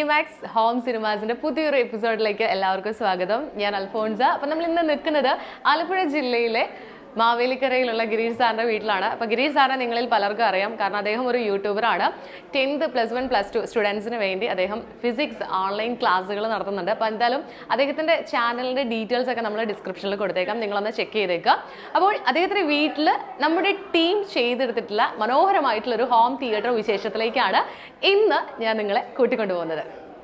ഡിമാക്സ് home സിനിമാസിന്റെ പുതിയൊരു എപ്പിസോഡിലേക്ക് എല്ലാവർക്കും സ്വാഗതം ഞാൻ അൽഫോൺസ അപ്പം നമ്മൾ ഇന്ന് നിൽക്കുന്നത് ആലപ്പുഴ ജില്ലയിലെ മാവേലിക്കരയിലുള്ള ഗിരീഷ് സാറിന്റെ വീട്ടിലാണ് അപ്പോൾ ഗിരീഷ് സാറിനെ നിങ്ങളിൽ പലർക്കും അറിയാം കാരണം അദ്ദേഹം ഒരു യൂട്യൂബറാണ് tenth plus one plus two സ്റ്റുഡൻസിന് വേണ്ടി അദ്ദേഹം ഫിസിക്സ് ഓൺലൈൻ ക്ലാസ്സുകൾ നടത്തുന്നുണ്ട് അപ്പോൾ എന്തായാലും അദ്ദേഹത്തിന്റെ ചാനലിന്റെ ഡീറ്റെയിൽസ് ഒക്കെ നമ്മൾ ഡിസ്ക്രിപ്ഷനിൽ കൊടുത്തേക്കാം നിങ്ങളൊന്ന് ചെക്ക് ചെയ്തേക്കാം അപ്പോൾ അദ്ദേഹത്തിന്റെ വീട്ടിൽ നമ്മുടെ ടീം ചെയ്തെടുത്തിട്ടുള്ള മനോഹരമായിട്ടുള്ള ഒരു ഹോം തിയേറ്റർ വിശേഷത്തിലേക്കാണ് ഇന്ന് ഞാൻ നിങ്ങളെ കൂട്ടിക്കൊണ്ടുപോകുന്നത്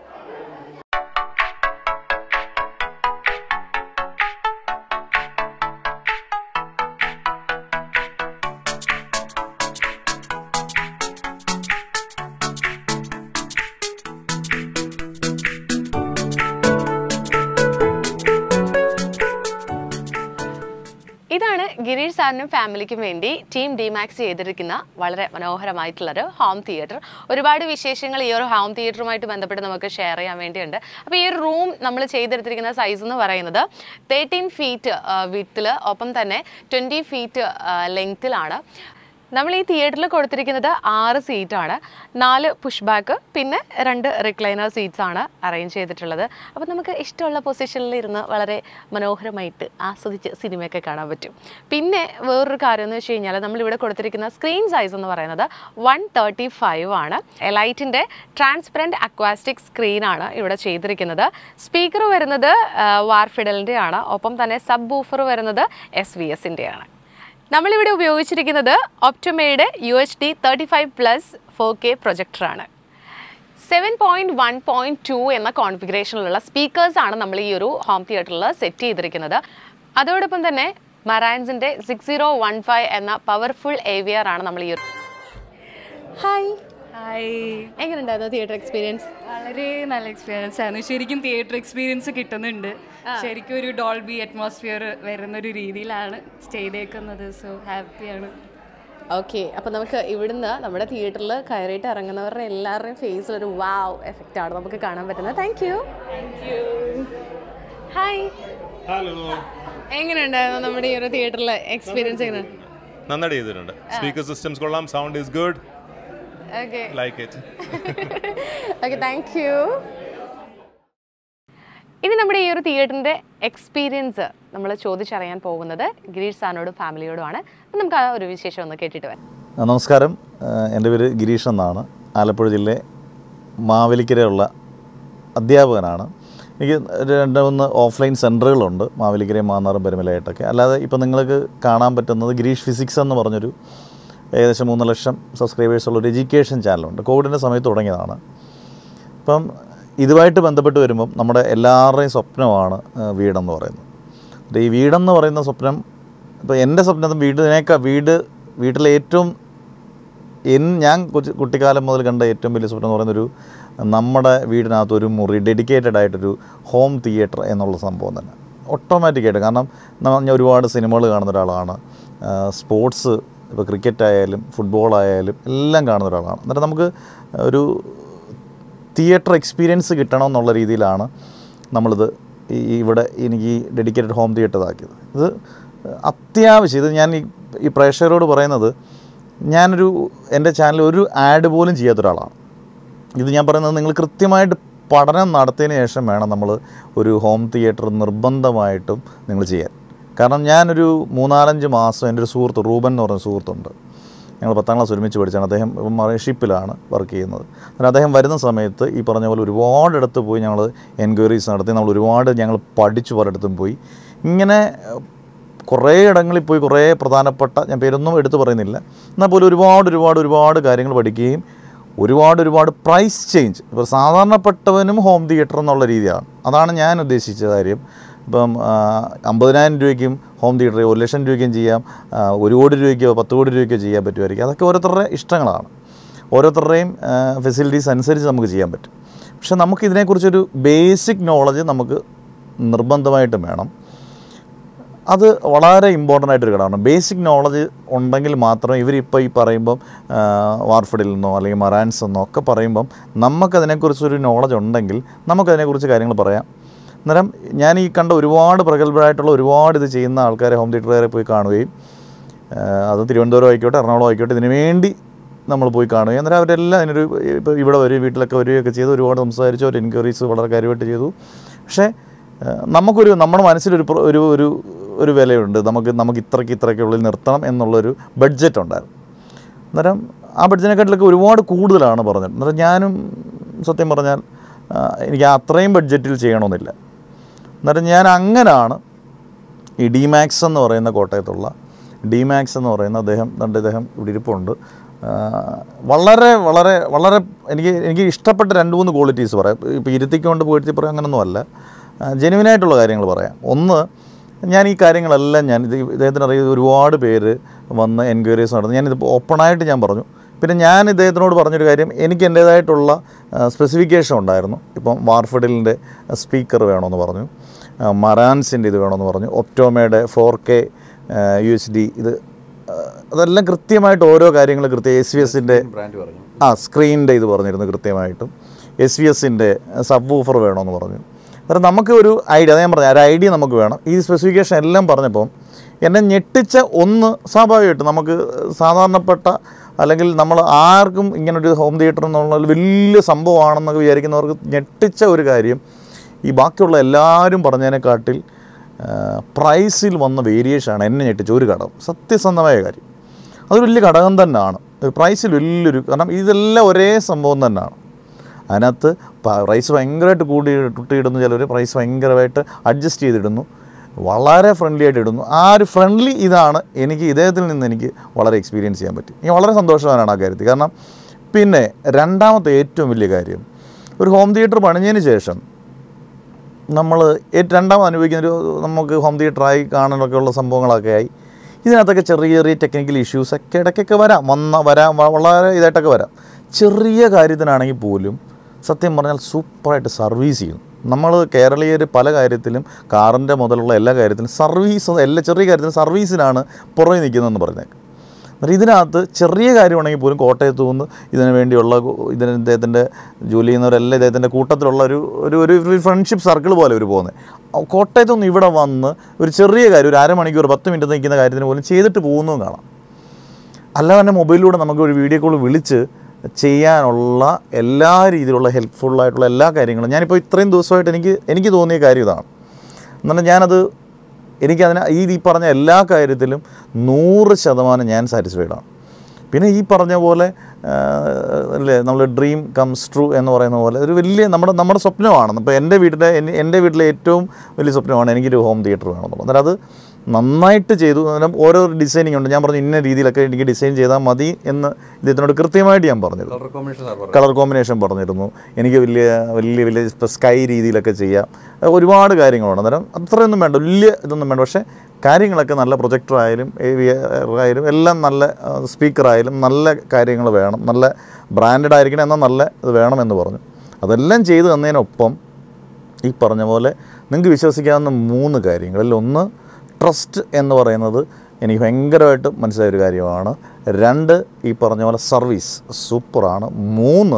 ഇതാണ് ഗിരീഷ് സാറിനും ഫാമിലിക്കും വേണ്ടി ടീം ഡിമാക്സ് ചെയ്തിരിക്കുന്ന വളരെ മനോഹരമായിട്ടുള്ളൊരു ഹോം തിയേറ്റർ ഒരുപാട് വിശേഷങ്ങൾ ഈ ഒരു ഹോം തിയേറ്ററുമായിട്ട് ബന്ധപ്പെട്ട് നമുക്ക് ഷെയർ ചെയ്യാൻ വേണ്ടിയുണ്ട് അപ്പോൾ ഈ ഒരു റൂം നമ്മൾ ചെയ്തെടുത്തിരിക്കുന്ന സൈസ് എന്ന് പറയുന്നത് തേർട്ടീൻ ഫീറ്റ് വിത്തിൽ ഒപ്പം തന്നെ ട്വൻറ്റി ഫീറ്റ് ലെങ്ത്തിലാണ് നമ്മൾ ഈ തിയേറ്ററിൽ കൊടുത്തിരിക്കുന്നത് ആറ് സീറ്റാണ് നാല് പുഷ് ബാക്ക് പിന്നെ രണ്ട് റിക്ലൈനർ സീറ്റ്സ് ആണ് അറേഞ്ച് ചെയ്തിട്ടുള്ളത് അപ്പോൾ നമുക്ക് ഇഷ്ടമുള്ള പൊസിഷനിൽ ഇരുന്ന് വളരെ മനോഹരമായിട്ട് ആസ്വദിച്ച് സിനിമയൊക്കെ കാണാൻ പറ്റും പിന്നെ വേറൊരു കാര്യം എന്ന് വെച്ച് കഴിഞ്ഞാൽ നമ്മളിവിടെ കൊടുത്തിരിക്കുന്ന സ്ക്രീൻ സൈസ് എന്ന് പറയുന്നത് വൺ തേർട്ടി ഫൈവ് ആണ് എലൈറ്റിൻ്റെ ട്രാൻസ്പെറൻറ്റ് അക്വാസ്റ്റിക് സ്ക്രീനാണ് ഇവിടെ ചെയ്തിരിക്കുന്നത് സ്പീക്കർ വരുന്നത് വാർഫിഡലിൻ്റെ ആണ് ഒപ്പം തന്നെ സബ് ബൂഫർ വരുന്നത് എസ് വി എസിൻ്റെയാണ് നമ്മളിവിടെ ഉപയോഗിച്ചിരിക്കുന്നത് ഒപ്റ്റോമയുടെ U H D thirty five plus four K പ്രൊജക്ടറാണ് seven point one point two എന്ന കോൺഫിഗറേഷനിലുള്ള സ്പീക്കേഴ്സ് ആണ് നമ്മൾ ഈ ഒരു ഹോം തിയേറ്ററിൽ സെറ്റ് ചെയ്തിരിക്കുന്നത് അതോടൊപ്പം തന്നെ മറാൻസിന്റെ സിക്സ് സീറോ വൺ ഫൈവ് എന്ന പവർഫുൾ ഏവിയർ ആണ് നമ്മൾ ഈ ഒരു ഹായ് ഹായ് എങ്ങനെയുണ്ടായിരുന്നു തിയേറ്റർ എക്സ്പീരിയൻസ് വളരെ നല്ല എക്സ്പീരിയൻസ് ആണ് ശരിക്കും തിയേറ്റർ എക്സ്പീരിയൻസ് കിട്ടുന്നുണ്ട് ശരിക്കും ഒരു ഡോൾബി അറ്റ്മോസ്ഫിയർ വരുന്ന ഒരു രീതിയിലാണ് ചെയ്തേക്കുന്നത് സോ ഹാപ്പിയാണ് ഓക്കെ അപ്പോൾ നമുക്ക് ഇവിടുന്ന് നമ്മുടെ തിയേറ്ററിൽ കയറിയിട്ട് ഇറങ്ങുന്നവരുടെ എല്ലാവരുടെയും ഫേസിൽ ഒരു വാവ് എഫക്റ്റ് ആണ് നമുക്ക് കാണാൻ പറ്റുന്നത് താങ്ക് യു ഹായ് ഹലോ എങ്ങനെയുണ്ടായിരുന്നു നമ്മുടെ ഈ ഒരു തിയേറ്ററിലെ എക്സ്പീരിയൻസ് എങ്ങനെ നന്നായിട്ട് ചെയ്തിട്ടുണ്ട് സ്പീക്കർ സിസ്റ്റംസ് കൊള്ളാം sound is good okay like it okay thank you ഇനി നമ്മുടെ ഈ ഒരു തിയേറ്ററിന്റെ എക്സ്പീരിയൻസ് നമ്മൾ ചോദിച്ചറിയാൻ പോകുന്നത് ഗിരീഷ് സാറിനോടും ഫാമിലിയോടുമാണ് അപ്പം നമുക്ക് ആ ഒരു വിശേഷം ഒന്ന് കേട്ടിട്ട് വരാം ആ, നമസ്കാരം ആ, എൻ്റെ പേര് ഗിരീഷ് എന്നാണ് ആലപ്പുഴ ജില്ലയെ മാവേലിക്കരയുള്ള അധ്യാപകനാണ് എനിക്ക് രണ്ട് മൂന്ന് ഓഫ്ലൈൻ സെൻറ്ററുകളുണ്ട് മാവേലിക്കരയും മാന്നാറും പെരുമലയായിട്ടൊക്കെ അല്ലാതെ ഇപ്പോൾ നിങ്ങൾക്ക് കാണാൻ പറ്റുന്നത് ഗിരീഷ് ഫിസിക്സ് എന്ന് പറഞ്ഞൊരു ഏകദേശം മൂന്ന് ലക്ഷം സബ്സ്ക്രൈബേഴ്സുള്ള ഒരു എഡ്യൂക്കേഷൻ ചാനലുണ്ട് കോവിഡിൻ്റെ സമയത്ത് തുടങ്ങിയതാണ് അപ്പം ഇതുമായിട്ട് ബന്ധപ്പെട്ട് വരുമ്പം നമ്മുടെ എല്ലാവരുടെയും സ്വപ്നമാണ് ആ, വീടെന്ന് പറയുന്നത് അപ്പോൾ ഈ വീടെന്ന് പറയുന്ന സ്വപ്നം ഇപ്പോൾ എൻ്റെ സ്വപ്നം വീടിനേക്കാൾ വീട് വീട്ടിലെ ഏറ്റവും എൻ ഞാൻ കൊച്ചു കുട്ടിക്കാലം മുതൽ കണ്ട ഏറ്റവും വലിയ സ്വപ്നം എന്ന് പറയുന്നൊരു നമ്മുടെ വീടിനകത്ത് ഒരു മുറി ഡെഡിക്കേറ്റഡ് ആയിട്ടൊരു ഹോം തിയേറ്റർ എന്നുള്ള സംഭവം തന്നെ ഓട്ടോമാറ്റിക്കായിട്ട് കാരണം നമ്മ- ഞാൻ ഒരുപാട് സിനിമകൾ കാണുന്ന ഒരാളാണ് സ്പോർട്സ് ഇപ്പോൾ ക്രിക്കറ്റ് ആയാലും ഫുട്ബോൾ ആയാലും എല്ലാം കാണുന്ന ഒരാളാണ് എന്നിട്ട് നമുക്ക് ഒരു തിയേറ്റർ എക്സ്പീരിയൻസ് കിട്ടണം എന്നുള്ള രീതിയിലാണ് നമ്മളിത് ഈ ഇവിടെ എനിക്ക് ഈ ഡെഡിക്കേറ്റഡ് ഹോം തിയേറ്റർ ഇതാക്കിയത് ഇത് അത്യാവശ്യം ഇത് ഞാൻ ഈ ഈ പ്രേക്ഷകരോട് പറയുന്നത് ഞാനൊരു എൻ്റെ ചാനൽ ഒരു ആഡ് പോലും ചെയ്യാത്ത ഒരാളാണ് ഇത് ഞാൻ പറയുന്നത് നിങ്ങൾ കൃത്യമായിട്ട് പഠനം നടത്തിയതിന് ശേഷം വേണം നമ്മൾ ഒരു ഹോം തിയേറ്റർ നിർബന്ധമായിട്ടും നിങ്ങൾ ചെയ്യാൻ കാരണം ഞാനൊരു മൂന്നാലഞ്ച് മാസം എൻ്റെ ഒരു സുഹൃത്ത് റൂബൻ എന്ന് പറഞ്ഞ സുഹൃത്തുണ്ട് ഞങ്ങൾ പത്താം ക്ലാസ് ഒരുമിച്ച് പഠിച്ചാണ് അദ്ദേഹം ഇപ്പം മറൈൻ ഷിപ്പിലാണ് വർക്ക് ചെയ്യുന്നത് എന്നാൽ അദ്ദേഹം വരുന്ന സമയത്ത് ഈ പറഞ്ഞ പോലെ ഒരുപാടിടത്ത് പോയി ഞങ്ങൾ എൻക്വയറീസ് നടത്തി നമ്മൾ ഒരുപാട് ഞങ്ങൾ പഠിച്ചു പലയിടത്തും പോയി ഇങ്ങനെ കുറേ ഇടങ്ങളിൽ പോയി കുറേ പ്രധാനപ്പെട്ട ഞാൻ പേരൊന്നും എടുത്തു പറയുന്നില്ല എന്നാൽ പോലും ഒരുപാട് ഒരുപാട് ഒരുപാട് കാര്യങ്ങൾ പഠിക്കുകയും ഒരുപാട് ഒരുപാട് പ്രൈസ് ചേഞ്ച് ഇപ്പോൾ സാധാരണപ്പെട്ടവനും ഹോം തിയേറ്റർ എന്നുള്ള രീതിയാണ് അതാണ് ഞാൻ ഉദ്ദേശിച്ച കാര്യം ഇപ്പം ആ, അമ്പതിനായിരം രൂപയ്ക്കും ഹോം തിയേറ്റർ ഒരു ലക്ഷം രൂപയ്ക്കും ചെയ്യാം ആ, ഒരു കോടി രൂപയ്ക്കോ പത്ത് കോടി രൂപയ്ക്കോ ചെയ്യാൻ പറ്റുമായിരിക്കും അതൊക്കെ ഓരോരുത്തരുടെ ഇഷ്ടങ്ങളാണ് ഓരോരുത്തരുടെയും ഫെസിലിറ്റീസ് അനുസരിച്ച് നമുക്ക് ചെയ്യാൻ പറ്റും പക്ഷെ നമുക്ക് ഇതിനെക്കുറിച്ചൊരു ബേസിക് നോളജ് നമുക്ക് നിർബന്ധമായിട്ടും വേണം അത് വളരെ ഇമ്പോർട്ടൻ്റ് ആയിട്ടൊരു ഘടകമാണ് ബേസിക് നോളജ് ഉണ്ടെങ്കിൽ മാത്രമേ ഇവരിപ്പോൾ ഈ പറയുമ്പം ആ, വാർഫഡിൽ നിന്നോ അല്ലെങ്കിൽ മറാൻസ് എന്നോ ഒക്കെ പറയുമ്പം നമുക്കതിനെക്കുറിച്ചൊരു നോളജ് ഉണ്ടെങ്കിൽ നമുക്കതിനെക്കുറിച്ച് കാര്യങ്ങൾ പറയാം അന്നേരം ഞാൻ ഈ കണ്ട ഒരുപാട് പ്രഗത്ഭരായിട്ടുള്ള ഒരുപാട് ഇത് ചെയ്യുന്ന ആൾക്കാരെ ഹോം തിയേറ്ററുകാരെ പോയി കാണുകയും ആ, അത് തിരുവനന്തപുരം ആയിക്കോട്ടെ എറണാകുളം ആയിക്കോട്ടെ ഇതിനു വേണ്ടി നമ്മൾ പോയി കാണുകയും അന്നേരം അവരെല്ലാം അതിനൊരു ഇപ്പോൾ ഇവിടെ വരികയും വീട്ടിലൊക്കെ വരികയൊക്കെ ചെയ്തു ഒരുപാട് സംസാരിച്ചു അവർ എൻക്വയറീസ് വളരെ കാര്യമായിട്ട് ചെയ്തു പക്ഷേ ആ, നമുക്കൊരു നമ്മുടെ മനസ്സിലൊരു പ്ര- ഒരു ഒരു ഒരു വിലയുണ്ട് നമുക്ക് നമുക്ക് ഇത്രയ്ക്ക് ഇത്രയ്ക്ക് ഉള്ളിൽ നിർത്തണം എന്നുള്ളൊരു ബഡ്ജറ്റ് ഉണ്ടായിരുന്നു അന്നേരം ആ ബഡ്ജറ്റിനെക്കാട്ടിലൊക്കെ ഒരുപാട് കൂടുതലാണ് പറഞ്ഞത് അന്നേരം ഞാനും സത്യം പറഞ്ഞാൽ ആ, എനിക്ക് അത്രയും ബഡ്ജറ്റിൽ ചെയ്യണമെന്നില്ല അന്നേരം ഞാൻ അങ്ങനാണ് ഈ ഡിമാക്സ് എന്ന് പറയുന്ന കോട്ടയത്തുള്ള ഡിമാക്സ് എന്ന് പറയുന്ന അദ്ദേഹം രണ്ട് ഇദ്ദേഹം ഇവിടെ ഇരിപ്പുണ്ട് ആ, വളരെ വളരെ വളരെ എനിക്ക് എനിക്ക് ഇഷ്ടപ്പെട്ട രണ്ട് മൂന്ന് ക്വാളിറ്റീസ് പറയാം ഇപ്പോൾ ഇരുത്തിക്കൊണ്ട് പോയിട്ട് പറയാം അങ്ങനൊന്നും അല്ല ജെനുവിനായിട്ടുള്ള കാര്യങ്ങൾ പറയാം ഒന്ന് ഞാൻ ഈ കാര്യങ്ങളെല്ലാം ഞാൻ ഇത് ഇദ്ദേഹത്തിന് അറിയുന്ന ഒരുപാട് പേര് വന്ന് എൻക്വയറീസ് നടന്നു ഞാനിത് ഓപ്പണായിട്ട് ഞാൻ പറഞ്ഞു പിന്നെ ഞാൻ ഇദ്ദേഹത്തിനോട് പറഞ്ഞൊരു കാര്യം എനിക്ക് എൻ്റേതായിട്ടുള്ള സ്പെസിഫിക്കേഷൻ ഉണ്ടായിരുന്നു ഇപ്പം വാർഫഡിലിൻ്റെ സ്പീക്കർ വേണമെന്ന് പറഞ്ഞു ആ, മറാൻസിൻ്റെ ഇത് വേണമെന്ന് പറഞ്ഞു ഒപ്റ്റോമയുടെ four K U H D ഇത് ആ, അതെല്ലാം കൃത്യമായിട്ട് ഓരോ കാര്യങ്ങൾ കൃത്യം എസ് വി എസിൻ്റെ ആ സ്ക്രീനിൻ്റെ ഇത് പറഞ്ഞിരുന്നു കൃത്യമായിട്ടും എസ് വി എസിൻ്റെ സബ് വൂഫർ വേണമെന്ന് പറഞ്ഞു അന്നേരം നമുക്ക് ഒരു ഐഡിയ അതാ ഞാൻ പറഞ്ഞു ഒരു ഐഡിയ നമുക്ക് വേണം ഈ സ്പെസിഫിക്കേഷൻ എല്ലാം പറഞ്ഞപ്പം എന്നെ ഞെട്ടിച്ച ഒന്ന് സ്വാഭാവികമായിട്ട് നമുക്ക് സാധാരണപ്പെട്ട അല്ലെങ്കിൽ നമ്മൾ ആർക്കും ഇങ്ങനൊരു ഹോം തിയേറ്റർ എന്നുള്ള ഒരു വലിയ സംഭവമാണെന്നൊക്കെ വിചാരിക്കുന്നവർക്ക് ഞെട്ടിച്ച ഒരു കാര്യം ഈ ബാക്കിയുള്ള എല്ലാവരും പറഞ്ഞതിനെക്കാട്ടിൽ പ്രൈസിൽ വന്ന വേരിയേഷനാണ് എന്നെ ഞെട്ടിച്ച ഒരു ഘടകം സത്യസന്ധമായ കാര്യം അതൊരു വലിയ ഘടകം തന്നെയാണ് പ്രൈസിൽ വലിയൊരു കാരണം ഇതെല്ലാം ഒരേ സംഭവം തന്നെയാണ് അതിനകത്ത് പ്രൈസ് ഭയങ്കരമായിട്ട് കൂടി തുട്ടിയിടുന്നു ചിലർ പ്രൈസ് ഭയങ്കരമായിട്ട് അഡ്ജസ്റ്റ് ചെയ്തിടുന്നു വളരെ ഫ്രണ്ട്ലി ആയിട്ട് ഇടുന്നു ആ ഒരു ഫ്രണ്ട്ലി ഇതാണ് എനിക്ക് ഇദ്ദേഹത്തിൽ നിന്ന് എനിക്ക് വളരെ എക്സ്പീരിയൻസ് ചെയ്യാൻ പറ്റി എനിക്ക് വളരെ സന്തോഷവാനാണ് ആ കാര്യത്തിൽ കാരണം പിന്നെ രണ്ടാമത്തെ ഏറ്റവും വലിയ കാര്യം ഒരു ഹോം തിയേറ്റർ പണിഞ്ഞതിന് ശേഷം നമ്മൾ രണ്ടാമത് അനുഭവിക്കുന്ന ഒരു നമുക്ക് ഹോം തിയേറ്ററായി കാണാനൊക്കെ ഉള്ള സംഭവങ്ങളൊക്കെ ആയി ഇതിനകത്തൊക്കെ ചെറിയ ചെറിയ ടെക്നിക്കൽ ഇഷ്യൂസൊക്കെ ഇടയ്ക്കൊക്കെ വരാം വന്ന വരാം വ- വളരെ ഇതായിട്ടൊക്കെ വരാം ചെറിയ കാര്യത്തിനാണെങ്കിൽ പോലും സത്യം പറഞ്ഞാൽ സൂപ്പറായിട്ട് സർവീസ് ചെയ്യും നമ്മൾ കേരളീയർ പല കാര്യത്തിലും കാറിൻ്റെ മുതലുള്ള എല്ലാ കാര്യത്തിലും സർവീസ് എല്ലാ ചെറിയ കാര്യത്തിലും സർവീസിനാണ് പുറകെ നിൽക്കുന്നതെന്ന് പറഞ്ഞേക്ക് എന്നാൽ ഇതിനകത്ത് ചെറിയ കാര്യമാണെങ്കിൽ പോലും കോട്ടയത്ത് നിന്ന് ഇതിനു വേണ്ടിയുള്ള ഇതിന് ഇദ്ദേഹത്തിൻ്റെ ജോലി ചെയ്യുന്നവരെല്ലാം ഇദ്ദേഹത്തിൻ്റെ കൂട്ടത്തിലുള്ള ഒരു ഒരു ഒരു ഫ്രണ്ട്ഷിപ്പ് സർക്കിൾ പോലെ അവർ പോകുന്നത് കോട്ടയത്ത് നിന്ന് ഇവിടെ വന്ന് ഒരു ചെറിയ കാര്യം ഒരു അരമണിക്കൂർ പത്ത് മിനിറ്റ് നിൽക്കുന്ന കാര്യത്തിന് പോലും ചെയ്തിട്ട് പോകുന്നതും കാണാം അല്ലാതെ തന്നെ മൊബൈലിലൂടെ നമുക്ക് ഒരു വീഡിയോ കോൾ വിളിച്ച് ചെയ്യാനുള്ള എല്ലാ രീതിയിലുള്ള ഹെൽപ്ഫുള്ളായിട്ടുള്ള എല്ലാ കാര്യങ്ങളും ഞാനിപ്പോൾ ഇത്രയും ദിവസമായിട്ട് എനിക്ക് എനിക്ക് തോന്നിയ കാര്യം ഇതാണ് എന്നാൽ ഞാനത് എനിക്കതിന് ഈ ഈ പറഞ്ഞ എല്ലാ കാര്യത്തിലും നൂറ് ശതമാനം ഞാൻ സാറ്റിസ്ഫൈഡ് ആണ് പിന്നെ ഈ പറഞ്ഞ പോലെ ആ, അല്ലേ നമ്മൾ ഡ്രീം കംസ് ട്രൂ എന്ന് പറയുന്ന പോലെ ഒരു വലിയ നമ്മുടെ നമ്മുടെ സ്വപ്നമാണ് ഇപ്പോൾ എൻ്റെ വീട്ടിലെ എൻ- എൻ്റെ വീട്ടിലെ ഏറ്റവും വലിയ സ്വപ്നമാണ് എനിക്കൊരു ഹോം തിയേറ്റർ വേണമെന്നുള്ളത് അന്നേരം അത് നന്നായിട്ട് ചെയ്തു അന്നേരം ഓരോ ഡിസൈനിങ് ഉണ്ട് ഞാൻ പറഞ്ഞു ഇന്ന രീതിയിലൊക്കെ എനിക്ക് ഡിസൈൻ ചെയ്താൽ മതി എന്ന് ഇദ്ദേഹത്തിനോട് കൃത്യമായിട്ട് ഞാൻ പറഞ്ഞിരുന്നു കളർ കോമ്പിനേഷൻ സാർ പറഞ്ഞു കളർ കോമ്പിനേഷൻ പറഞ്ഞിരുന്നു എനിക്ക് വലിയ വലിയ വലിയ ഇപ്പോൾ സ്കൈ രീതിയിലൊക്കെ ചെയ്യാം അത് ഒരുപാട് കാര്യങ്ങളുണ്ട് അന്നേരം അത്രയൊന്നും വേണ്ട വലിയ ഇതൊന്നും വേണ്ട പക്ഷേ കാര്യങ്ങളൊക്കെ നല്ല പ്രൊജക്ടർ ആയാലും എ വി ആയാലും എല്ലാം നല്ല സ്പീക്കറായാലും നല്ല കാര്യങ്ങൾ വേണം നല്ല ബ്രാൻഡഡ് ആയിരിക്കണം എന്നാൽ നല്ല ഇത് വേണമെന്ന് പറഞ്ഞു അതെല്ലാം ചെയ്തു തന്നതിനൊപ്പം ഈ പറഞ്ഞ പോലെ നിങ്ങൾക്ക് വിശ്വസിക്കാവുന്ന മൂന്ന് കാര്യങ്ങളിൽ ഒന്ന് ട്രസ്റ്റ് എന്ന് പറയുന്നത് എനിക്ക് ഭയങ്കരമായിട്ട് മനസ്സിലായ ഒരു കാര്യമാണ് രണ്ട് ഈ പറഞ്ഞ പോലെ സർവീസ് സൂപ്പറാണ് മൂന്ന്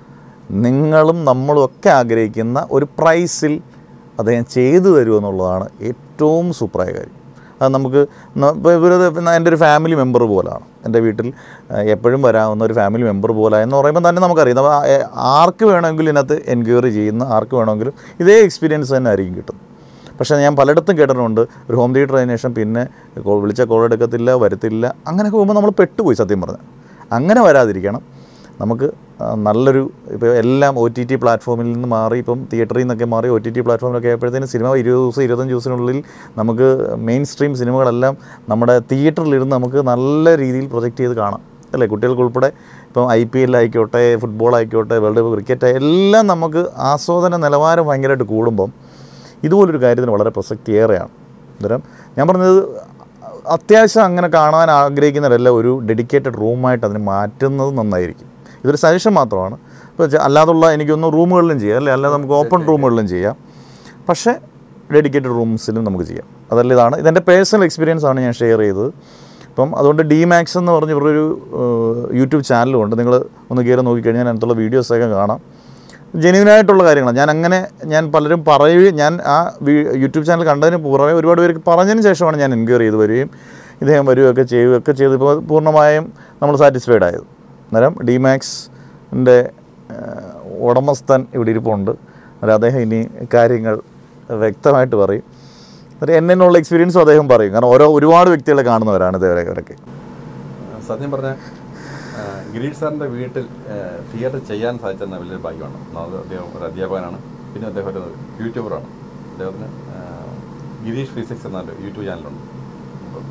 നിങ്ങളും നമ്മളും ഒക്കെ ആഗ്രഹിക്കുന്ന ഒരു പ്രൈസിൽ അദ്ദേഹം ചെയ്തു തരുമെന്നുള്ളതാണ് ഏറ്റവും സൂപ്പറായ കാര്യം അത് നമുക്ക് ന- ഇപ്പോൾ ഇവരത് പിന്നെ എൻ്റെ ഒരു ഫാമിലി മെമ്പർ പോലാണ് എൻ്റെ വീട്ടിൽ ആ, എപ്പോഴും വരാവുന്ന ഒരു ഫാമിലി മെമ്പർ പോലെ എന്ന് പറയുമ്പോൾ തന്നെ നമുക്കറിയാം നമ്മൾ ആ- ഏ- ആർക്ക് വേണമെങ്കിലും ഇതിനകത്ത് എൻക്വയറി ചെയ്യുന്ന ആർക്ക് വേണമെങ്കിലും ഇതേ എക്സ്പീരിയൻസ് തന്നെ ആയിരിക്കും കിട്ടും പക്ഷേ ഞാൻ പലയിടത്തും കേട്ടിട്ടുണ്ട് ഒരു ഹോം തിയേറ്റർ അതിന് ശേഷം പിന്നെ കോൾ വിളിച്ച കോൾ എടുക്കത്തില്ല വരത്തില്ല അങ്ങനെയൊക്കെ പോകുമ്പോൾ നമ്മൾ പെട്ടുപോയി സത്യം പറഞ്ഞാൽ അങ്ങനെ വരാതിരിക്കണം നമുക്ക് ആ, നല്ലൊരു ഇപ്പോൾ എല്ലാം ഒ ടി ടി പ്ലാറ്റ്ഫോമിൽ നിന്ന് മാറി ഇപ്പം തിയേറ്ററിൽ നിന്നൊക്കെ മാറി ഒ ടി ടി പ്ലാറ്റ്ഫോമിലൊക്കെ ആയപ്പോഴത്തേനും സിനിമ ഇരുപത് ദിവസം ഇരുപത്തഞ്ച് ദിവസത്തിനുള്ളിൽ നമുക്ക് മെയിൻ സ്ട്രീം സിനിമകളെല്ലാം നമ്മുടെ തിയേറ്ററിലിരുന്ന് നമുക്ക് നല്ല രീതിയിൽ പ്രൊജക്റ്റ് ചെയ്ത് കാണാം അല്ലേ കുട്ടികൾക്കുൾപ്പെടെ ഇപ്പം ഐ പി എൽ ആയിക്കോട്ടെ ഫുട്ബോൾ ആയിക്കോട്ടെ വേൾഡ് കപ്പ് ക്രിക്കറ്റ് എല്ലാം നമുക്ക് ആസ്വാദന നിലവാരം ഭയങ്കരമായിട്ട് കൂടുമ്പം ഇതുപോലൊരു കാര്യത്തിന് വളരെ പ്രസക്തിയേറെയാണ് അന്നേരം ഞാൻ പറഞ്ഞത് അത്യാവശ്യം അങ്ങനെ കാണാൻ ആഗ്രഹിക്കുന്നവരെല്ലാം ഒരു ഡെഡിക്കേറ്റഡ് റൂമായിട്ട് അതിനെ മാറ്റുന്നത് നന്നായിരിക്കും ഇതൊരു സജഷൻ മാത്രമാണ് ഇപ്പോൾ ചെ- അല്ലാതുള്ള എനിക്കൊന്ന് റൂമുകളിലും ചെയ്യാം അല്ലേ അല്ലാതെ നമുക്ക് ഓപ്പൺ റൂമുകളിലും ചെയ്യാം പക്ഷേ ഡെഡിക്കേറ്റഡ് റൂംസിലും നമുക്ക് ചെയ്യാം അതല്ല ഇതാണ് ഇതെൻ്റെ പേഴ്സണൽ എക്സ്പീരിയൻസ് ആണ് ഞാൻ ഷെയർ ചെയ്തത് അപ്പം അതുകൊണ്ട് ഡി മാക്സ് എന്ന് പറഞ്ഞ ഇവരൊരു യൂട്യൂബ് ചാനലും ഉണ്ട് നിങ്ങൾ ഒന്ന് കയറി നോക്കിക്കഴിഞ്ഞാൽ അതിനകത്തുള്ള വീഡിയോസൊക്കെ കാണാം ജെന്യൂനായിട്ടുള്ള കാര്യങ്ങളാണ് ഞാൻ അങ്ങനെ ഞാൻ പലരും പറയുകയും ഞാൻ ആ വീ- യൂട്യൂബ് ചാനൽ കണ്ടതിന് പുറമെ ഒരുപാട് പേർക്ക് പറഞ്ഞതിന് ശേഷമാണ് ഞാൻ എൻക്വയറി ചെയ്ത് വരികയും ഇദ്ദേഹം വരികയൊക്കെ ചെയ്യുകയൊക്കെ ചെയ്ത് ഇപ്പോൾ പൂർണ്ണമായും നമ്മൾ സാറ്റിസ്ഫൈഡ് ആയത് അന്നേരം ഡിമാക്സിൻ്റെ ഉടമസ്ഥൻ ഇവിടെ ഇരിപ്പുണ്ട് അന്നേരം അദ്ദേഹം ഇനി കാര്യങ്ങൾ വ്യക്തമായിട്ട് പറയും എന്നിട്ട് എന്നുള്ള എക്സ്പീരിയൻസും അദ്ദേഹം പറയും കാരണം ഓരോ ഒരുപാട് വ്യക്തികളെ കാണുന്നവരാണ് ഇതേവരെ അവരൊക്കെ സത്യം പറഞ്ഞ ഗിരീഷ് സാറിൻ്റെ വീട്ടിൽ തിയേറ്റർ ചെയ്യാൻ സാധിച്ചെന്ന വലിയൊരു ഭാഗ്യമാണ് ഒന്നാമത് അദ്ദേഹം ഒരു അധ്യാപകനാണ് പിന്നെ അദ്ദേഹം ഒരു യൂട്യൂബറാണ് അദ്ദേഹത്തിന് ആ, ഗിരീഷ് ഫിസിക്സ് എന്നൊരു യൂട്യൂബ് ചാനലുണ്ട് അപ്പം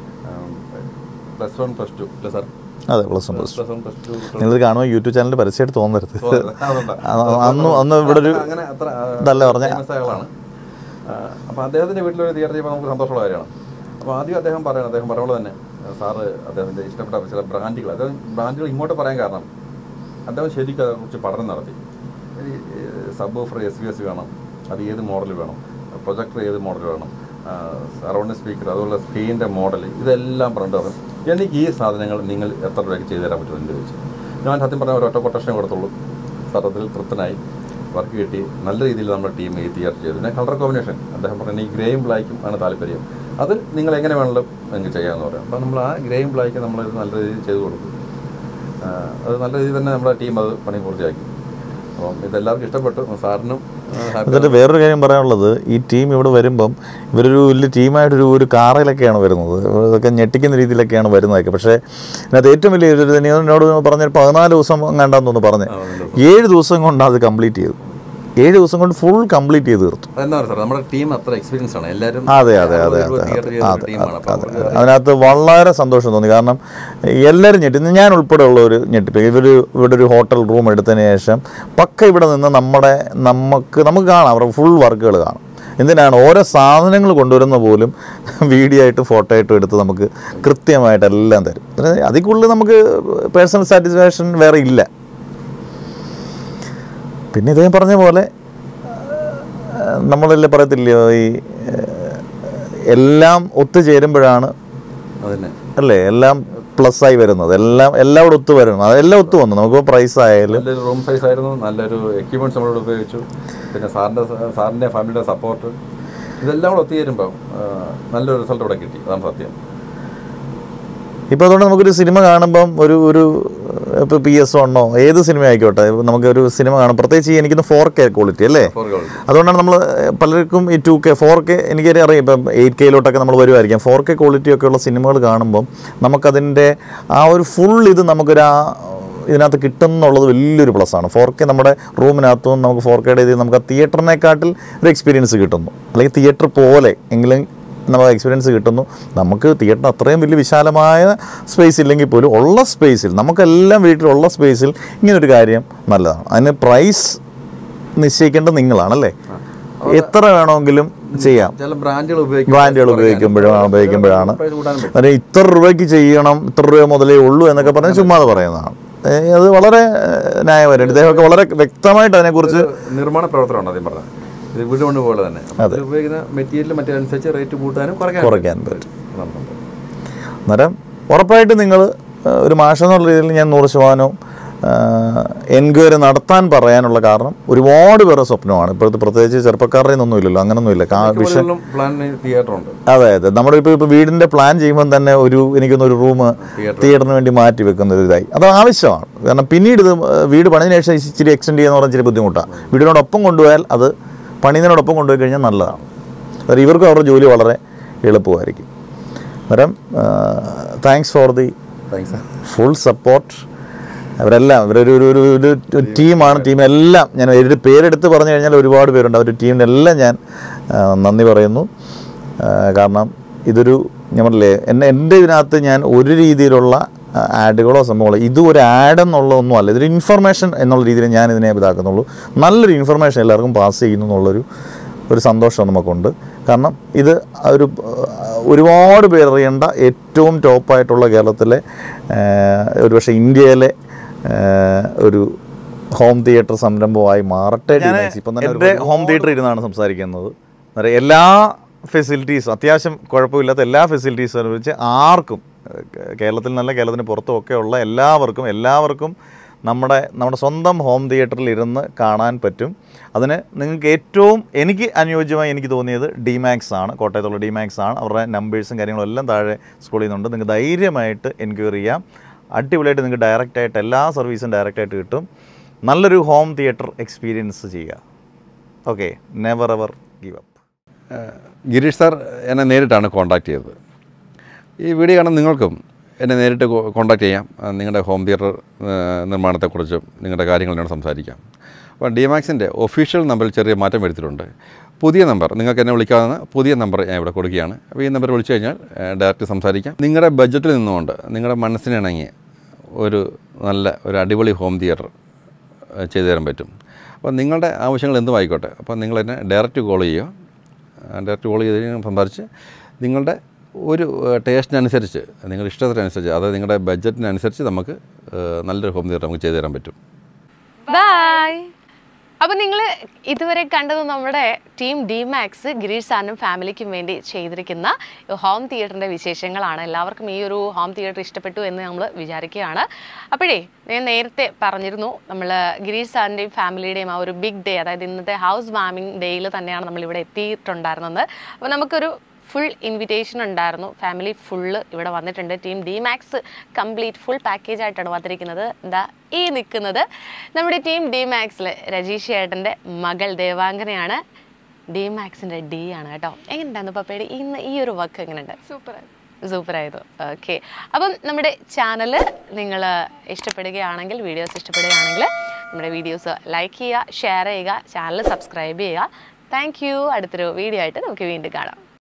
പ്ലസ് വൺ പ്ലസ് ടു അല്ലേ സാർ അതെ plus one plus plus one plus two നിങ്ങൾ കാണുമ്പോൾ യൂട്യൂബ് ചാനൽ പരസ്യമായിട്ട് തോന്നരുത് അതുകൊണ്ടാ. അ- അന്ന് അന്ന് ഇവിടെ ഒരു അങ്ങനെ അത്ര ഇതല്ല പറഞ്ഞ famous ആളുകളാണ് അപ്പോൾ അദ്ദേഹത്തിൻ്റെ വീട്ടിലൊരു തിയേറ്റർ ചെയ്യുമ്പോൾ നമുക്ക് സന്തോഷമുള്ള കാര്യമാണ് അപ്പോൾ ആദ്യം അദ്ദേഹം പറയണം അദ്ദേഹം പറഞ്ഞ പോലെ തന്നെ ആ, സാറ് അദ്ദേഹത്തിൻ്റെ ഇഷ്ടപ്പെട്ട ചില ബ്രാൻഡുകൾ അദ്ദേഹം ബ്രാൻഡുകൾ ഇങ്ങോട്ട് പറയാൻ കാരണം അദ്ദേഹം ശരിക്കും അതേക്കുറിച്ച് പഠനം നടത്തി ഈ subwoofer S B S വേണം അത് ഏത് മോഡൽ വേണം പ്രൊജക്ടർ ഏത് മോഡൽ വേണം സറൗണ്ട് സ്പീക്കർ അതുപോലെ സ്ക്രീനിൻ്റെ മോഡൽ ഇതെല്ലാം പറഞ്ഞിട്ട് പറഞ്ഞു എനിക്ക് ഈ സാധനങ്ങൾ നിങ്ങൾ എത്ര രൂപയ്ക്ക് ചെയ്തു തരാൻ പറ്റുമെന്ന് ചോദിച്ചു ഞാൻ സത്യം പറഞ്ഞ ഒരു ഒറ്റ കൊട്ടേഷൻ കൊടുത്തുള്ളൂ സത്യത്തിൽ തൃപ്തനായി വർക്ക് കിട്ടി നല്ല രീതിയിൽ നമ്മുടെ ടീം ഈ തിയേറ്റർ ചെയ്തു പിന്നെ കളർ കോമ്പിനേഷൻ അദ്ദേഹം പറഞ്ഞ ഈ ഗ്രേയും ബ്ലാക്കും ആണ് താല്പര്യം അത് നിങ്ങൾ എങ്ങനെ വേണമെങ്കിലും നിങ്ങൾക്ക് ചെയ്യാമെന്ന് പറയാം അപ്പോൾ നമ്മൾ ആ ഗ്രേയും ബ്ലാക്ക് നമ്മൾ നല്ല രീതിയിൽ ചെയ്തു കൊടുക്കും ആ, അത് നല്ല രീതിയിൽ തന്നെ നമ്മുടെ ടീം അത് പണി പൂർത്തിയാക്കി അപ്പം ഇതെല്ലാവർക്കും ഇഷ്ടപ്പെട്ടു സാറിനും ഹാപ്പി എന്നിട്ട് വേറൊരു കാര്യം പറയാനുള്ളത് ഈ ടീം ഇവിടെ വരുമ്പം ഇവരൊരു വലിയ ടീമായിട്ടൊരു ഒരു കാറിലൊക്കെയാണ് വരുന്നത് ഇതൊക്കെ ഞെട്ടിക്കുന്ന രീതിയിലൊക്കെയാണ് വരുന്നതൊക്കെ പക്ഷേ ഇതിനകത്ത് ഏറ്റവും വലിയ ഒരു നീ എന്നോട് പറഞ്ഞ പതിനാല് ദിവസം കണ്ടാന്ന് തോന്നുന്നു പറഞ്ഞ് ഏഴ് ദിവസം കൊണ്ട് അത് കംപ്ലീറ്റ് ചെയ്തു ഏഴ് ദിവസം കൊണ്ട് ഫുൾ കംപ്ലീറ്റ് ചെയ്ത് തീർത്തു അതെന്താ പറയുക സാർ നമ്മുടെ ടീം അത്ര എക്സ്പീരിയൻസ് ആണ് എല്ലാവരും അതെ അതെ അതെ ഒരു അതെ തിയേറ്റർ ചെയ്ത ഒരു ടീമാണ് അപ്പോൾ അതെ അതിനകത്ത് വളരെ സന്തോഷം തോന്നി കാരണം എല്ലാവരും ഞെട്ടി ഇന്ന് ഞാൻ ഉൾപ്പെടെ ഉള്ള ഒരു ഞെട്ടിപ്പ് ഇവർ ഇവിടെ ഒരു ഹോട്ടൽ റൂം എടുത്തതിന് ശേഷം പക്ക ഇവിടെ നിന്ന് നമ്മുടെ നമുക്ക് നമുക്ക് കാണാം അവരുടെ ഫുൾ വർക്കുകൾ കാണാം എന്തിനാണ് ഓരോ സാധനങ്ങൾ കൊണ്ടുവരുന്ന പോലും വീഡിയോ ആയിട്ട് ഫോട്ടോ ആയിട്ടും എടുത്ത് നമുക്ക് കൃത്യമായിട്ട് എല്ലാം തരും അതിൽ കൂടുതൽ നമുക്ക് പേഴ്സണൽ സാറ്റിസ്ഫാക്ഷൻ വേറെ ഇല്ല പിന്നെ ഇദ്ദേഹം പറഞ്ഞ പോലെ നമ്മളല്ലേ പറയത്തില്ലയോ ഈ ഏഹ്, എല്ലാം ഒത്തുചേരുമ്പോഴാണ് അതന്നെ അല്ലേ എല്ലാം പ്ലസ് ആയി വരുന്നത് എല്ലാം എല്ലാം കൂടെ ഒത്തു വരുന്നത് അതെല്ലാം ഒത്തു വന്നു നമുക്ക് പ്രൈസ് ആയാലും നല്ലൊരു റൂം സൈസ് ആയിരുന്നു നല്ലൊരു എക്യുപ്മെന്റ്സ് നമ്മളോട് ഉപയോഗിച്ചു പിന്നെ സാറിൻ്റെ സാറിൻ്റെ ഫാമിലിയുടെ സപ്പോർട്ട് ഇതെല്ലാം കൂടെ ഒത്തുചേരുമ്പോൾ നല്ലൊരു റിസൾട്ട് ഇവിടെ കിട്ടി അതാണ് സത്യം ഇപ്പോൾ അതുകൊണ്ട് നമുക്കൊരു സിനിമ കാണുമ്പം ഒരു ഒരു ഇപ്പോൾ പി എസ് വണ്ണോ ഏത് സിനിമ ആയിക്കോട്ടെ ഇപ്പൊ നമുക്കൊരു സിനിമ കാണും പ്രത്യേകിച്ച് ഈ എനിക്കിന്ന് ഫോർ കെ ക്വാളിറ്റി അല്ലേ ഫോർ ഗോൾഡ് അതുകൊണ്ടാണ് നമ്മൾ പലർക്കും ഈ ടു കെ ഫോർ കെ എനിക്കൊരു അറിയാം ഇപ്പം എയ്റ്റ് കെയിലോട്ടൊക്കെ നമ്മൾ വരുമായിരിക്കാം ഫോർ കെ ക്വാളിറ്റി ഒക്കെ ഉള്ള സിനിമകൾ കാണുമ്പം നമുക്കതിൻ്റെ ആ ഒരു ഫുൾ ഇത് നമുക്കൊരു ആ ഇതിനകത്ത് കിട്ടുന്നുള്ളത് വലിയൊരു പ്ലസ്സാണ് ഫോർ കെ നമ്മുടെ റൂമിനകത്തും നമുക്ക് ഫോർ കെയുടെ ഇത് നമുക്ക് ആ തിയേറ്ററിനെക്കാട്ടിൽ ഒരു എക്സ്പീരിയൻസ് കിട്ടുന്നു അല്ലെങ്കിൽ തിയേറ്റർ പോലെ എങ്കിലും നമുക്ക് എക്സ്പീരിയൻസ് കിട്ടുന്നു നമുക്ക് തിയേറ്ററിന് അത്രയും വലിയ വിശാലമായ സ്പേസ് ഇല്ലെങ്കിൽ പോലും ഉള്ള സ്പേസിൽ നമുക്കെല്ലാം വീട്ടിലുള്ള സ്പേസിൽ ഇങ്ങനൊരു കാര്യം നല്ലതാണ് അതിന് പ്രൈസ് നിശ്ചയിക്കേണ്ടത് നിങ്ങളാണല്ലേ എത്ര വേണമെങ്കിലും ചെയ്യാം ചില ബ്രാൻഡുകൾ ഉപയോഗിക്കും ബ്രാൻഡുകൾ ഉപയോഗിക്കുമ്പോഴാണ് ഉപയോഗിക്കുമ്പോഴാണ് പ്രൈസ് കൂടാനും പറ്റും അതായത് ഇത്ര രൂപയ്ക്ക് ചെയ്യണം ഇത്ര രൂപ മുതലേ ഉള്ളൂ എന്നൊക്കെ പറഞ്ഞ് ചുമ്മാതെ പറയുന്നതാണ് ഏ, അത് വളരെ ഏ, ന്യായമായിട്ട് ഇദ്ദേഹമൊക്കെ വളരെ വ്യക്തമായിട്ട് അതിനെക്കുറിച്ച് നിർമ്മാണ പ്രവർത്തനമാണ് ആദ്യം പറഞ്ഞത് ഇത് വീട് കൊണ്ട് പോലെ തന്നെ അതിൽ ഉപയോഗിക്കുന്ന മെറ്റീരിയൽ മറ്റേ അനുസരിച്ച് റേറ്റ് കൂട്ടാനും കുറയ്ക്കാനും കുറയ്ക്കാൻ പറ്റും പറ്റും അന്നേരം ഉറപ്പായിട്ട് നിങ്ങൾ ഒരു മാഷ എന്നുള്ള രീതിയിൽ ഞാൻ നൂറ് ശതമാനവും എൻക്വയറി നടത്താൻ പറയാനുള്ള കാരണം ഒരുപാട് പേരുടെ സ്വപ്നമാണ് ഇപ്പോഴത്തെ പ്രത്യേകിച്ച് ചെറുപ്പക്കാരുടെ ഒന്നും ഇല്ലല്ലോ അങ്ങനൊന്നുമില്ല കാ വിഷ പ്ലാൻ തിയേറ്റർ ഉണ്ട് അതെ അതെ നമ്മുടെ ഇപ്പോൾ ഇപ്പോൾ വീടിൻ്റെ പ്ലാൻ ചെയ്യുമ്പോൾ തന്നെ ഒരു എനിക്കൊന്ന് ഒരു റൂം തിയേറ്ററിന് വേണ്ടി മാറ്റി വെക്കുന്ന ഒരു ഇതായി അത് ആവശ്യമാണ് കാരണം പിന്നീട് ഇത് വീട് പണിതിന് ശേഷം ഇച്ചിരി എക്സ്റ്റെൻഡ് ചെയ്യാന്ന് പറഞ്ഞാൽ ഇച്ചിരി ബുദ്ധിമുട്ടാണ് വീടിനോടൊപ്പം കൊണ്ടുപോയാൽ അത് പണിതിനോടൊപ്പം കൊണ്ടുപോയി കഴിഞ്ഞാൽ നല്ലതാണ് അതായത് ഇവർക്കും അവരുടെ ജോലി വളരെ എളുപ്പമായിരിക്കും അന്നേരം thanks for the thanks full support അവരെല്ലാം ഇവരൊരു ഒരു ഒരു ഒരു ഒരു ടീമാണ് ടീമെല്ലാം ഞാൻ ഒരു പേരെടുത്ത് പറഞ്ഞു കഴിഞ്ഞാൽ ഒരുപാട് പേരുണ്ട് അവർ ടീമിനെല്ലാം ഞാൻ ആ, നന്ദി പറയുന്നു ആ, കാരണം ഇതൊരു ഞാൻ പറഞ്ഞില്ലേ എന്നെ എൻ്റെ ഇതിനകത്ത് ഞാൻ ഒരു രീതിയിലുള്ള ആഡുകളോ സംഭവങ്ങളോ ഇത് ഒരു ആഡ് എന്നുള്ളതൊന്നും അല്ല ഇതൊരു ഇൻഫർമേഷൻ എന്നുള്ള രീതിയിൽ ഞാൻ ഇതിനെ ഇതാക്കുന്നുള്ളൂ നല്ലൊരു ഇൻഫർമേഷൻ എല്ലാവർക്കും പാസ് ചെയ്യുന്നു എന്നുള്ളൊരു ഒരു സന്തോഷം നമുക്കുണ്ട് കാരണം ഇത് ഒരു ആ, ഒരുപാട് പേർ അറിയേണ്ട ഏറ്റവും ടോപ്പായിട്ടുള്ള കേരളത്തിലെ ആ, ഒരുപക്ഷെ ഇന്ത്യയിലെ ആ, ഒരു ഹോം തിയേറ്റർ സംരംഭമായി മാറട്ടെ ഇപ്പം തന്നെ എൻ്റെ ഹോം തിയേറ്റർ ഇരുന്നാണ് സംസാരിക്കുന്നത് അന്നേരം എല്ലാ ഫെസിലിറ്റീസും അത്യാവശ്യം കുഴപ്പമില്ലാത്ത എല്ലാ ഫെസിലിറ്റീസും വെച്ച് ആർക്കും ഏഹ്, കേരളത്തിൽ നല്ല കേരളത്തിന് പുറത്തും ഒക്കെ ഉള്ള എല്ലാവർക്കും എല്ലാവർക്കും നമ്മുടെ നമ്മുടെ സ്വന്തം ഹോം തിയേറ്ററിൽ ഇരുന്ന് കാണാൻ പറ്റും അതിന് നിങ്ങൾക്ക് ഏറ്റവും എനിക്ക് അനുയോജ്യമായി എനിക്ക് തോന്നിയത് ഡിമാക്സ് ആണ് കോട്ടയത്തുള്ള ഡിമാക്സ് ആണ് അവരുടെ നമ്പേഴ്സും കാര്യങ്ങളും എല്ലാം താഴെ സ്കൂളിൽ നിന്നുണ്ട് നിങ്ങൾക്ക് ധൈര്യമായിട്ട് എൻക്വയറി ചെയ്യാം അടിപൊളിയായിട്ട് നിങ്ങൾക്ക് ഡയറക്റ്റായിട്ട് എല്ലാ സർവീസും ഡയറക്റ്റായിട്ട് കിട്ടും നല്ലൊരു ഹോം തിയേറ്റർ എക്സ്പീരിയൻസ് ചെയ്യുക okay never ever give up Girish sir എന്നെ നേരിട്ടാണ് കോൺടാക്ട് ചെയ്തത് ഈ വീഡിയോ കാണുന്ന നിങ്ങൾക്കും എന്നെ നേരിട്ട് കോൺടാക്ട് ചെയ്യാം ആ, നിങ്ങളുടെ ഹോം തിയേറ്റർ നിർമ്മാണത്തെക്കുറിച്ചും നിങ്ങളുടെ കാര്യങ്ങൾ എന്നോട് സംസാരിക്കാം അപ്പോൾ ഡി മാക്സിൻ്റെ ഒഫീഷ്യൽ നമ്പറിൽ ചെറിയ മാറ്റം വരുത്തിയിട്ടുണ്ട് പുതിയ നമ്പർ നിങ്ങൾക്ക് എന്നെ വിളിക്കാവുന്ന പുതിയ നമ്പർ ഞാൻ ഇവിടെ കൊടുക്കുകയാണ് അപ്പോൾ ഈ നമ്പർ വിളിച്ചു കഴിഞ്ഞാൽ ഡയറക്റ്റ് സംസാരിക്കാം നിങ്ങളുടെ ബഡ്ജറ്റിൽ നിന്നുകൊണ്ട് നിങ്ങളുടെ മനസ്സിനിണങ്ങി ഒരു നല്ല ഒരു അടിപൊളി ഹോം തിയേറ്റർ ഏഹ് ചെയ്തു തരാൻ പറ്റും അപ്പോൾ നിങ്ങളുടെ ആവശ്യങ്ങൾ എന്തും ആയിക്കോട്ടെ അപ്പോൾ നിങ്ങൾ എന്നെ ഡയറക്റ്റ് കോൾ ചെയ്യുക ഡയറക്റ്റ് കോൾ ചെയ്ത് കഴിഞ്ഞാൽ സംസാരിച്ച് നിങ്ങളുടെ ഒരു ടേസ്റ്റിനനുസരിച്ച് നിങ്ങളുടെ ഇഷ്ടത്തിനനുസരിച്ച് അതായത് നിങ്ങളുടെ ബഡ്ജറ്റിനനുസരിച്ച് നമുക്ക് ഏഹ് നല്ലൊരു ഹോം തിയേറ്റർ നമുക്ക് ചെയ്തു തരാൻ പറ്റും ബൈ അപ്പോൾ നിങ്ങൾ ഇതുവരെ കണ്ടത് നമ്മുടെ ടീം ഡിമാക്സ് ഗിരീഷ് സാറിനും ഫാമിലിക്കും വേണ്ടി ചെയ്തിരിക്കുന്ന ഹോം തിയേറ്ററിൻ്റെ വിശേഷങ്ങളാണ് എല്ലാവർക്കും ഈ ഒരു ഹോം തിയേറ്റർ ഇഷ്ടപ്പെട്ടു എന്ന് നമ്മൾ വിചാരിക്കുകയാണ് അപ്പോഴേ ഞാൻ നേരത്തെ പറഞ്ഞിരുന്നു നമ്മൾ ഗിരീഷ് സാറിൻ്റെയും ഫാമിലിയുടെയും ആ ഒരു ബിഗ് ഡേ അതായത് ഇന്നത്തെ ഹൗസ് വാമിംഗ് ഡേയിൽ തന്നെയാണ് നമ്മൾ ഇവിടെ എത്തിയിട്ടുണ്ടായിരുന്നത് അപ്പോൾ നമുക്കൊരു ഫുൾ ഇൻവിറ്റേഷൻ ഉണ്ടായിരുന്നു ഫാമിലി ഫുള്ള് ഇവിടെ വന്നിട്ടുണ്ട് team D Max complete full package ആയിട്ടാണ് വന്നിരിക്കുന്നത് എന്താ ഈ നിൽക്കുന്നത് നമ്മുടെ ടീം ഡി മാക്സിൽ രജീഷ് ചേട്ടൻ്റെ മകൾ ദേവാംഗനയാണ് ഡി മാക്സിൻ്റെ ഡി ആണ് കേട്ടോ എങ്ങനെയുണ്ടായിരുന്നു പപ്പയുടെ ഇന്ന് ഈ ഒരു വർക്ക് എങ്ങനെയുണ്ട് സൂപ്പർ സൂപ്പറായിരുന്നു ഓക്കെ അപ്പം നമ്മുടെ ചാനൽ നിങ്ങൾ ഇഷ്ടപ്പെടുകയാണെങ്കിൽ വീഡിയോസ് ഇഷ്ടപ്പെടുകയാണെങ്കിൽ നമ്മുടെ വീഡിയോസ് ലൈക്ക് ചെയ്യുക ഷെയർ ചെയ്യുക ചാനൽ സബ്സ്ക്രൈബ് ചെയ്യുക താങ്ക് യു അടുത്തൊരു വീഡിയോ ആയിട്ട് നമുക്ക് വീണ്ടും കാണാം